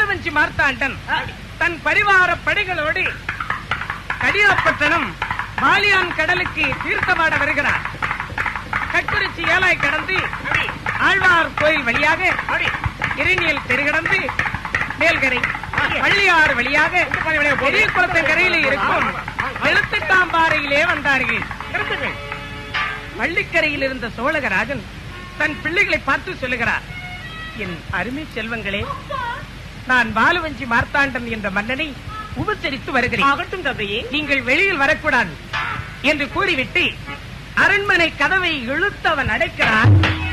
பாலுவஞ்சி மார்த்தாண்டன் தன் பரிவார படைகளோடு கடியாப்பட்டணம் வாலியான் கடலுக்கு தீர்த்தமாட வருகிறார் கட்குறிச்சி ஏலாய் கடந்து ஆழ்வார் கோயில் வழியாக இறைநியல் தெரு கடந்து மேல்கரை பள்ளியாறு வழியாக பெரிய குளத்தங்கரையில் இருக்கும் எழுத்துட்டாம்பாறையிலே வந்தார்கள் பள்ளிக்கரையில் இருந்த சோழகராஜன் தன் பிள்ளைகளை பார்த்து சொல்லுகிறார் என் அருமை செல்வங்களே நான் பாலுவஞ்சி மார்த்தாண்டன் என்ற மன்னனை உபசரித்து வருகிறேன் ஆகட்டும் தந்தையே நீங்கள் வெளியில் வரக்கூடாது என்று கூறிவிட்டு அரண்மனை கதவை இழுத்து அவன் அடைக்கிறான்